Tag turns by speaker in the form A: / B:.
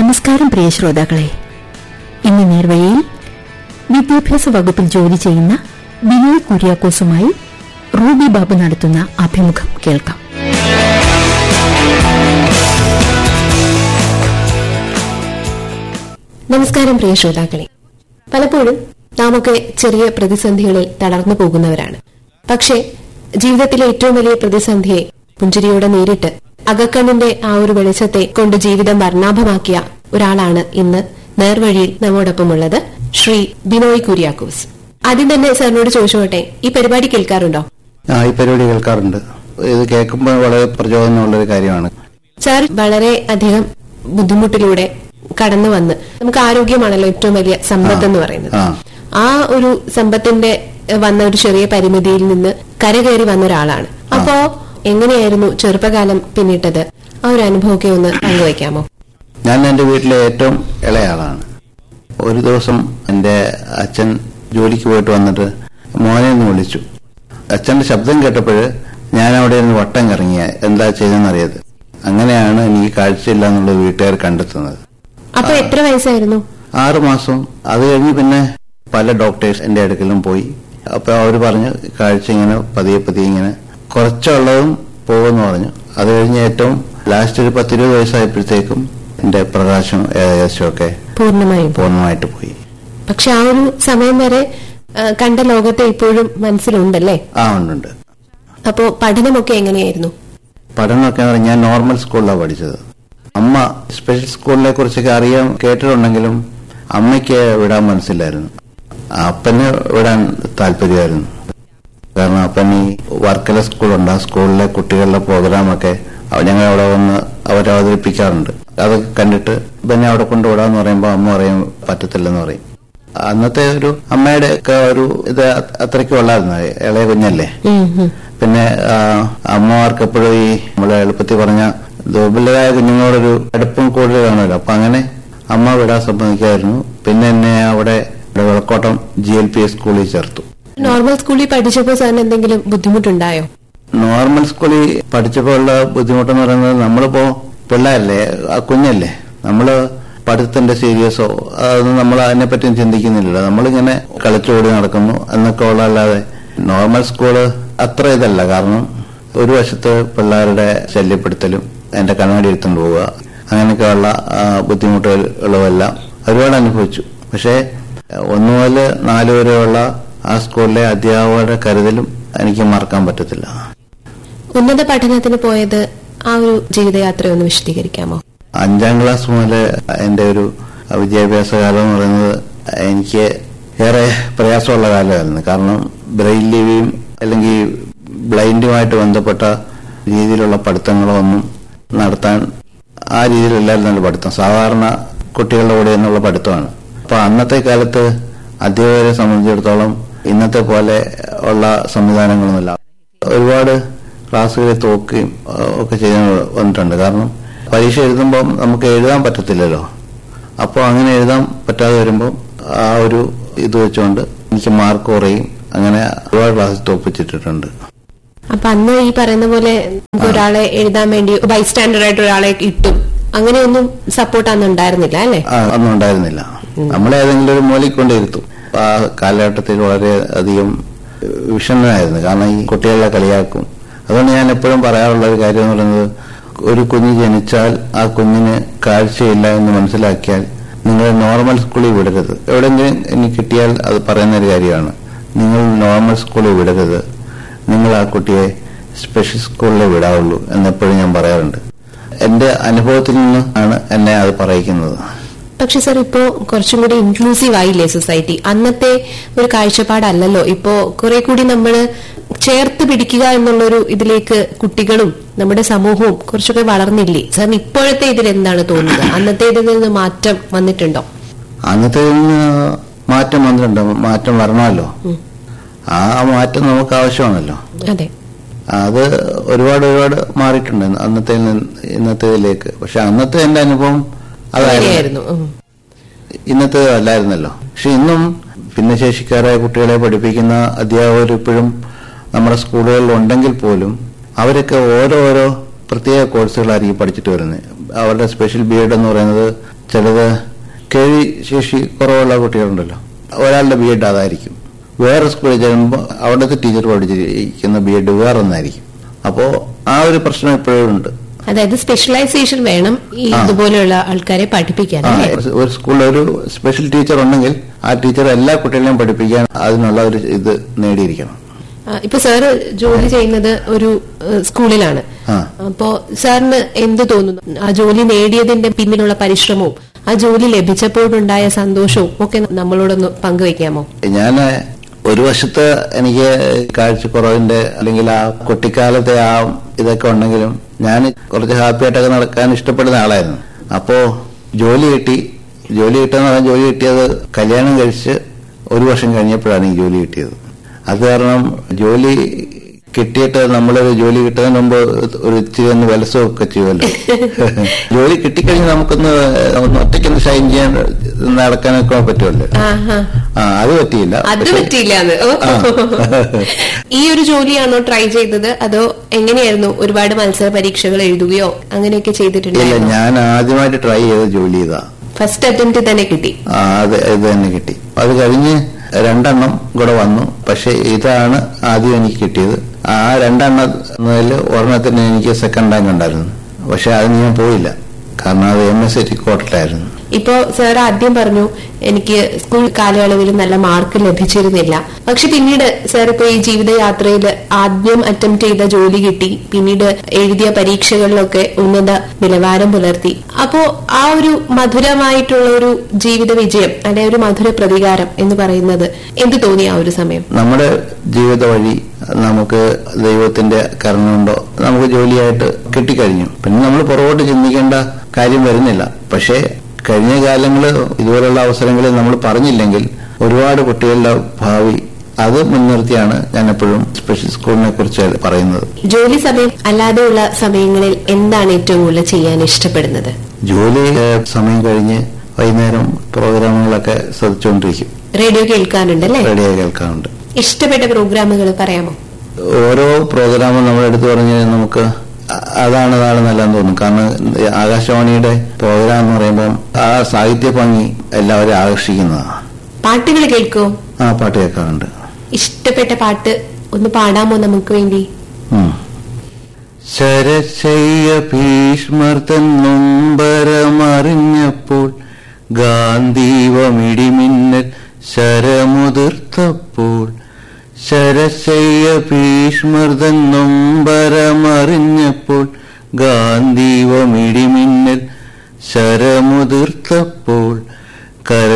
A: നമസ്കാരം പ്രിയ ശ്രോതാക്കളെ ഇന്ന് നേർവഴിയിൽ വിദ്യാഭ്യാസ വകുപ്പിൽ ജോലി ചെയ്യുന്ന ബിനോയ് കുര്യാക്കോസുമായി റൂബി ബാബു നടത്തുന്ന അഭിമുഖം കേൾക്കാം
B: നമസ്കാരം പ്രിയ ശ്രോതാക്കളെ പലപ്പോഴും നാമൊക്കെ ചെറിയ പ്രതിസന്ധികളിൽ തളർന്നു പോകുന്നവരാണ് പക്ഷേ ജീവിതത്തിലെ ഏറ്റവും വലിയ പ്രതിസന്ധിയെ പുഞ്ചിരിയോടെ നേരിട്ട് അകക്കണ്ണിന്റെ ആ ഒരു വെളിച്ചത്തെ കൊണ്ട് ജീവിതം വർണ്ണാഭമാക്കിയ ഒരാളാണ് ഇന്ന് നേർവഴിയിൽ നമ്മോടൊപ്പമുള്ളത് ശ്രീ ബിനോയ് കുര്യാക്കോസ് ആദ്യം തന്നെ സാറിനോട് ചോദിച്ചോട്ടെ ഈ പരിപാടി കേൾക്കാറുണ്ടോ
C: ആ ഈ പരിപാടി കേൾക്കാറുണ്ട് ഇത് കേൾക്കുമ്പോൾ വളരെ പ്രചോദനമുള്ളൊരു കാര്യമാണ്
B: സാർ വളരെ അധികം ബുദ്ധിമുട്ടിലൂടെ കടന്നു വന്ന് നമുക്ക് ആരോഗ്യമാണല്ലോ ഏറ്റവും വലിയ സമ്പത്ത് എന്ന് പറയുന്നത്
C: ആ.
B: ആ ഒരു സമ്പത്തിന്റെ എഹ്, വന്ന ഒരു ചെറിയ പരിമിതിയിൽ നിന്ന് കരകയറി വന്ന ഒരാളാണ് അപ്പോ എങ്ങനെയായിരുന്നു ചെറുപ്പകാലം പിന്നിട്ടത് ആ ഒരു അനുഭവമൊക്കെ ഒന്ന് പങ്കുവയ്ക്കാമോ
C: ഞാൻ എൻ്റെ വീട്ടിലെ ഏറ്റവും ഇളയാളാണ് ഒരു ദിവസം എൻ്റെ അച്ഛൻ ജോലിക്ക് പോയിട്ട് വന്നിട്ട് മോനെ ഒന്ന് വിളിച്ചു അച്ഛന്റെ ശബ്ദം കേട്ടപ്പോൾ ഞാൻ അവിടെ ഇരുന്ന് വട്ടം കറങ്ങിയ എന്താ ചെയ്തെന്നറിയത് അങ്ങനെയാണ് എനിക്ക് കാഴ്ചയില്ല എന്നുള്ളത് വീട്ടുകാർ കണ്ടെത്തുന്നത്
B: അപ്പൊ എത്ര വയസ്സായിരുന്നു
C: ആറു മാസം അത് കഴിഞ്ഞ് പിന്നെ പല ഡോക്ടേഴ്സ് എന്റെ അടുക്കലും പോയി അപ്പൊ അവർ പറഞ്ഞു കാഴ്ച ഇങ്ങനെ പതിയെ പതിയെ ഇങ്ങനെ കുറച്ചുള്ളതും പോകുമെന്ന് പറഞ്ഞു അത് കഴിഞ്ഞ് ഏറ്റവും ലാസ്റ്റ് ഒരു പത്തിരുപത് വയസ്സായപ്പോഴത്തേക്കും എന്റെ പ്രകാശം ഏകദേശമൊക്കെ
B: പൂർണ്ണമായും
C: പൂർണ്ണമായിട്ട് പോയി
B: പക്ഷെ ആ ഒരു സമയം വരെ ആ, കണ്ട ലോകത്തെ ഇപ്പോഴും മനസ്സിലുണ്ടല്ലേ
C: ആ ഉണ്ടുണ്ട്
B: അപ്പോ പഠനമൊക്കെ എങ്ങനെയായിരുന്നു
C: പഠനമൊക്കെ എന്ന് പറഞ്ഞാൽ ഞാൻ നോർമൽ സ്കൂളിലാണ് പഠിച്ചത് അമ്മ സ്പെഷ്യൽ സ്കൂളിനെ കുറിച്ചൊക്കെ അറിയാൻ കേട്ടിട്ടുണ്ടെങ്കിലും അമ്മയ്ക്ക് വിടാൻ മനസ്സിലായിരുന്നു അപ്പന് വിടാൻ താല്പര്യമായിരുന്നു കാരണം അപ്പൻ ഈ വർക്കല സ്കൂളുണ്ട് ആ സ്കൂളിലെ കുട്ടികളുടെ പ്രോഗ്രാമൊക്കെ അവ- ഞങ്ങൾ അവിടെ വന്ന് അവരവതരിപ്പിക്കാറുണ്ട് അതൊക്കെ കണ്ടിട്ട് പിന്നെ അവിടെ കൊണ്ടുവിടാന്ന് പറയുമ്പോൾ അമ്മ പറയും പറ്റത്തില്ലെന്ന് പറയും അന്നത്തെ ഒരു അമ്മയുടെ ഒക്കെ ഒരു ഇത് അത്രയ്ക്കും ഉള്ളായിരുന്നു ഇളയ കുഞ്ഞല്ലേ
B: ഉം, ഉം.
C: പിന്നെ ആ, അമ്മമാർക്ക് എപ്പോഴും ഈ നമ്മളെ എളുപ്പത്തിൽ പറഞ്ഞ ദുർബലരായ കുഞ്ഞുങ്ങളോടൊരു അടുപ്പം കൂടുതൽ കാണുമല്ലോ അപ്പൊ അങ്ങനെ അമ്മ വിടാൻ സമ്മതിക്കായിരുന്നു പിന്നെ എന്നെ അവിടെ ഇവിടെ Vilakkottam G L P S സ്കൂളിൽ ചേർത്തു
B: നോർമൽ സ്കൂളിൽ പഠിച്ചപ്പോൾ സാറിന് എന്തെങ്കിലും ബുദ്ധിമുട്ടുണ്ടായോ
C: നോർമൽ സ്കൂളിൽ പഠിച്ചപ്പോൾ ഉള്ള ബുദ്ധിമുട്ടെന്ന് പറയുന്നത് നമ്മളിപ്പോ പിള്ളേരല്ലേ ആ കുഞ്ഞല്ലേ നമ്മള് പഠിത്തത്തിന്റെ സീരിയസോ അതൊന്നും നമ്മൾ അതിനെപ്പറ്റിയും ചിന്തിക്കുന്നില്ലല്ലോ നമ്മളിങ്ങനെ കളിച്ചോടി നടക്കുന്നു എന്നൊക്കെ ഉള്ളതല്ലാതെ നോർമൽ സ്കൂള് അത്ര ഇതല്ല കാരണം ഒരു വശത്ത് പിള്ളേരുടെ ശല്യപ്പെടുത്തലും എന്റെ കണ്ണാടി എടുത്തുകൊണ്ട് പോവുക അങ്ങനെയൊക്കെയുള്ള ആ, ബുദ്ധിമുട്ടുകളുമെല്ലാം ഒരുപാട് അനുഭവിച്ചു പക്ഷേ ഒന്നു മുതൽ നാല് വരെയുള്ള ആ സ്കൂളിലെ അധ്യാപകരുടെ കരുതലും എനിക്ക് മറക്കാൻ പറ്റത്തില്ല
B: ഉന്നത പഠനത്തിന് പോയത് ആ ഒരു ജീവിതയാത്ര ഒന്ന് വിശദീകരിക്കാമോ
C: അഞ്ചാം ക്ലാസ് മുതൽ എന്റെ ഒരു വിദ്യാഭ്യാസ കാലം എന്ന് പറയുന്നത് എനിക്ക് ഏറെ പ്രയാസമുള്ള കാലമായിരുന്നു കാരണം ബ്രെയിൻ ലിവിയും അല്ലെങ്കിൽ ബ്ലൈൻഡുമായിട്ട് ബന്ധപ്പെട്ട രീതിയിലുള്ള പഠിത്തങ്ങളോ ഒന്നും നടത്താൻ ആ രീതിയിലല്ലായിരുന്നല്ലോ പഠിത്തം സാധാരണ കുട്ടികളുടെ കൂടെ എന്നുള്ള പഠിത്തമാണ് അപ്പൊ അന്നത്തെ കാലത്ത് അധ്യാപകരെ സംബന്ധിച്ചിടത്തോളം ഇന്നത്തെ പോലെ ഉള്ള സംവിധാനങ്ങളൊന്നുമില്ല ഒരുപാട് ക്ലാസ്സുകളിൽ തോക്കുകയും ആ, ഒക്കെ ചെയ്ത് വന്നിട്ടുണ്ട് കാരണം പരീക്ഷ എഴുതുമ്പോൾ നമുക്ക് എഴുതാൻ പറ്റത്തില്ലല്ലോ അപ്പോൾ അങ്ങനെ എഴുതാൻ പറ്റാതെ വരുമ്പോൾ ആ ഒരു ഇത് വെച്ചുകൊണ്ട് എനിക്ക് മാർക്ക് കുറയും അങ്ങനെ ഒരുപാട് ക്ലാസ് തോപ്പിച്ചിട്ടിട്ടുണ്ട്
B: അപ്പൊ അന്ന് ഈ പറയുന്ന പോലെ നമുക്ക് ഒരാളെ എഴുതാൻ വേണ്ടി ബൈസ്റ്റാൻഡർ ആയിട്ട് ഒരാളെ കിട്ടും അങ്ങനെയൊന്നും സപ്പോർട്ട് അന്ന് ഉണ്ടായിരുന്നില്ല അല്ലെ
C: ആ, ഒന്നും ഉണ്ടായിരുന്നില്ല നമ്മളെ ഏതെങ്കിലും ഒരു മൂലയ്ക്ക് കൊണ്ടിരുത്തും അപ്പൊ ആ കാലഘട്ടത്തിൽ വളരെ അധികം വിഷമനായിരുന്നു കാരണം ഈ കുട്ടികളെ കളിയാക്കും അതുകൊണ്ട് ഞാൻ എപ്പോഴും പറയാറുള്ള ഒരു കാര്യം എന്ന് പറയുന്നത് ഒരു കുഞ്ഞ് ജനിച്ചാൽ ആ കുഞ്ഞിന് കാഴ്ചയില്ല എന്ന് മനസ്സിലാക്കിയാൽ നിങ്ങൾ നോർമൽ സ്കൂളിൽ വിടരുത് എവിടെയെങ്കിലും ഇനി കിട്ടിയാൽ അത് പറയുന്ന ഒരു കാര്യമാണ് നിങ്ങൾ നോർമൽ സ്കൂളിൽ വിടരുത് നിങ്ങൾ ആ കുട്ടിയെ സ്പെഷ്യൽ സ്കൂളിൽ വിടാവുള്ളൂ എന്നെപ്പോഴും ഞാൻ പറയാറുണ്ട് എന്റെ അനുഭവത്തിൽ നിന്ന് ആണ് എന്നെ അത് പറയിക്കുന്നത്
B: പക്ഷെ സർ ഇപ്പോ കുറച്ചും കൂടി ഇൻക്ലൂസീവ് ആയില്ലേ സൊസൈറ്റി അന്നത്തെ ഒരു കാഴ്ചപ്പാടല്ലല്ലോ ഇപ്പോ കുറെ കൂടി നമ്മൾ ചേർത്ത് പിടിക്കുക എന്നുള്ളൊരു ഇതിലേക്ക് കുട്ടികളും നമ്മുടെ സമൂഹവും കുറച്ചൊക്കെ വളർന്നില്ലേ സാറിന് ഇപ്പോഴത്തെ ഇതിൽ എന്താണ് തോന്നുന്നത് അന്നത്തെ ഇതിൽ നിന്ന് മാറ്റം വന്നിട്ടുണ്ടോ
C: അന്നത്തെ മാറ്റം വന്നിട്ടുണ്ട് മാറ്റം വരണമല്ലോ ആ മാറ്റം നമുക്ക് ആവശ്യമാണല്ലോ
B: അതെ
C: അത് ഒരുപാട് ഒരുപാട് മാറിയിട്ടുണ്ട് അന്നത്തെ ഇന്നത്തേതിലേക്ക് പക്ഷെ അന്നത്തെ എന്റെ അനുഭവം അതായിരുന്നു
B: അങ്ങനെയായിരുന്നു ഉം.
C: ഇന്നത്തെ അല്ലായിരുന്നല്ലോ പക്ഷെ ഇന്നും ഭിന്നശേഷിക്കാരായ കുട്ടികളെ പഠിപ്പിക്കുന്ന അധ്യാപകർ ഇപ്പോഴും നമ്മുടെ സ്കൂളുകളിൽ ഉണ്ടെങ്കിൽ പോലും അവരൊക്കെ ഓരോരോ പ്രത്യേക കോഴ്സുകളായിരിക്കും പഠിച്ചിട്ട് വരുന്നത് അവരുടെ സ്പെഷ്യൽ ബി എഡ് എന്ന് പറയുന്നത് ചിലത് കേൾവി ശേഷി കുറവുള്ള കുട്ടികളുണ്ടല്ലോ ഒരാളുടെ ബി എഡ് അതായിരിക്കും വേറെ സ്കൂളിൽ ചെല്ലുമ്പോൾ അവിടുത്തെ ടീച്ചർ പഠിച്ചിരിക്കുന്ന ബി എഡ് വേറെ ഒന്നായിരിക്കും അപ്പോൾ ആ ഒരു പ്രശ്നം ഇപ്പോഴും ഉണ്ട്
B: അതായത് സ്പെഷ്യലൈസേഷൻ വേണം ഈ
C: ആ.
B: ഇതുപോലെയുള്ള ആൾക്കാരെ പഠിപ്പിക്കാൻ
C: ആ,
B: അല്ലേ
C: ഒരു സ്കൂളിൽ ഒരു സ്പെഷ്യൽ ടീച്ചർ ഉണ്ടെങ്കിൽ ആ ടീച്ചർ എല്ലാ കുട്ടികളെയും പഠിപ്പിക്കാൻ അതിനുള്ള ഒരു ഇത് നേടിയിരിക്കണം
B: ആ, ഇപ്പൊ സാറ് ജോലി ചെയ്യുന്നത് ഒരു ഏഹ്, സ്കൂളിലാണ്
C: ആ.
B: അപ്പോ സാറിന് എന്ത് തോന്നുന്നു ആ ജോലി നേടിയതിന്റെ പിന്നിലുള്ള പരിശ്രമവും ആ ജോലി ലഭിച്ചപ്പോഴുണ്ടായ സന്തോഷവും ഒക്കെ നമ്മളോടൊന്ന് പങ്കുവെക്കാമോ
C: ഞാൻ ഒരു വശത്ത് എനിക്ക് കാഴ്ചക്കുറവിന്റെ അല്ലെങ്കിൽ ആ കുട്ടിക്കാലത്തെ ആ ഇതൊക്കെ ഉണ്ടെങ്കിലും ഞാൻ കുറച്ച് ഹാപ്പി ആയിട്ടൊക്കെ നടക്കാൻ ഇഷ്ടപ്പെടുന്ന ആളായിരുന്നു അപ്പോ ജോലി കിട്ടി ജോലി കിട്ടുന്ന പറഞ്ഞാൽ ജോലി കിട്ടിയത് കല്യാണം കഴിച്ച് ഒരു വർഷം കഴിഞ്ഞപ്പോഴാണ് ഈ ജോലി കിട്ടിയത് അത് കാരണം ജോലി കിട്ടിയിട്ട് നമ്മളൊരു ജോലി കിട്ടുന്നതിന് മുമ്പ് ഒരു ഇച്ചിരി ഒന്ന് വലസമൊക്കെ ചെയ്യുമല്ലോ ജോലി കിട്ടിക്കഴിഞ്ഞാൽ നമുക്കൊന്ന് ഒന്ന് ഒറ്റയ്ക്കൊന്ന് ഷൈൻ ചെയ്യാൻ നടക്കാനൊക്കെ പറ്റുമല്ലോ
B: ആഹാ.
C: ആ അത് പറ്റിയില്ല
B: അത്
C: പക്ഷേ-
B: പറ്റിയില്ല അത് ഓ.
C: ആ.
B: ഈ ഒരു ജോലിയാണോ ട്രൈ ചെയ്തത് അതോ എങ്ങനെയായിരുന്നു ഒരുപാട് മത്സര പരീക്ഷകൾ എഴുതുകയോ അങ്ങനെയൊക്കെ
C: ഇല്ല
B: ചെയ്തിട്ടുണ്ടായിരുന്നു
C: ഞാൻ ആദ്യമായിട്ട് ട്രൈ ചെയ്ത് ജോലി ചെയ്താ
B: ഫസ്റ്റ് അറ്റംപ്റ്റ് തന്നെ കിട്ടി
C: ആ, അത് ഇത് തന്നെ കിട്ടി അത് കഴിഞ്ഞ് രണ്ടെണ്ണം കൂടെ വന്നു പക്ഷെ ഇതാണ് ആദ്യം എനിക്ക് കിട്ടിയത് ആ രണ്ടെണ്ണത്തിൽ ഒരെണ്ണത്തിന് എനിക്ക് സെക്കൻഡ് റാങ്ക് ഉണ്ടായിരുന്നു പക്ഷെ അതിന് ഞാൻ പോയില്ല കാരണം അത് എം എസ് എ കോട്ടയിലായിരുന്നു
B: ഇപ്പോ സാർ ആദ്യം പറഞ്ഞു എനിക്ക് സ്കൂൾ കാലയളവിൽ നല്ല മാർക്ക് ലഭിച്ചിരുന്നില്ല പക്ഷെ പിന്നീട് സാർ ഇപ്പൊ ഈ ജീവിതയാത്രയിൽ ആദ്യം അറ്റംപ്റ്റ് ചെയ്ത ജോലി കിട്ടി പിന്നീട് എഴുതിയ പരീക്ഷകളിലൊക്കെ ഉന്നത നിലവാരം പുലർത്തി അപ്പോ ആ ഒരു മധുരമായിട്ടുള്ള ഒരു ജീവിത വിജയം അല്ലെ ഒരു മധുര പ്രതികാരം എന്ന് പറയുന്നത് എന്ത് തോന്നി ആ ഒരു സമയം
C: നമ്മുടെ ജീവിത വഴി നമുക്ക് ദൈവത്തിന്റെ കരുണ കൊണ്ടോ നമുക്ക് ജോലിയായിട്ട് കിട്ടിക്കഴിഞ്ഞു പിന്നെ നമ്മൾ പുറകോട്ട് ചിന്തിക്കേണ്ട കാര്യം വരുന്നില്ല പക്ഷേ കഴിഞ്ഞ കാലങ്ങളിൽ ഇതുപോലുള്ള അവസരങ്ങളിൽ നമ്മൾ പറഞ്ഞില്ലെങ്കിൽ ഒരുപാട് കുട്ടികളുടെ ഭാവി അത് മുൻനിർത്തിയാണ് ഞാൻ എപ്പോഴും സ്പെഷ്യൽ സ്കൂളിനെ കുറിച്ച് പറയുന്നത്
B: ജോലി സമയം അല്ലാതെയുള്ള സമയങ്ങളിൽ എന്താണ് ഏറ്റവും കൂടുതൽ ചെയ്യാൻ ഇഷ്ടപ്പെടുന്നത്
C: ജോലി ഏഹ്, സമയം കഴിഞ്ഞ് വൈകുന്നേരം പ്രോഗ്രാമുകളൊക്കെ ശ്രദ്ധിച്ചുകൊണ്ടിരിക്കും
B: റേഡിയോ കേൾക്കാനുണ്ടല്ലേ
C: റേഡിയോ കേൾക്കാറുണ്ട്
B: ഇഷ്ടപ്പെട്ട പ്രോഗ്രാമുകൾ പറയാമോ
C: ഓരോ പ്രോഗ്രാമും നമ്മളെടുത്ത് പറഞ്ഞ് നമുക്ക് അ- അതാണ് അതാണ് നല്ലതെന്ന് തോന്നും കാരണം ആകാശവാണിയുടെ പ്രോഗ്രാം എന്ന് പറയുമ്പോൾ ആ സാഹിത്യ ഭംഗി എല്ലാവരെയും ആകർഷിക്കുന്നതാണ്
B: പാട്ടുകൾ കേൾക്കോ
C: ആ പാട്ട് കേൾക്കാറുണ്ട്
B: ഇഷ്ടപ്പെട്ട പാട്ട് ഒന്ന് പാടാമോ നമുക്ക് വേണ്ടി
C: ഉം. ശരശയ്യ ഭീഷ്മർത്തൻ നൊമ്പരമറിഞ്ഞപ്പോൾ ഗാന്ധീവമിടിമിന്നൽ ശരമുതിർത്തപ്പോൾ ശരശയ്യ ഭീഷ്മർത്തൻ നൊമ്പരമറിഞ്ഞപ്പോൾ ഗാന്ധീവമിടിമിന്നൽ ശരമുതിർത്തപ്പോൾ കര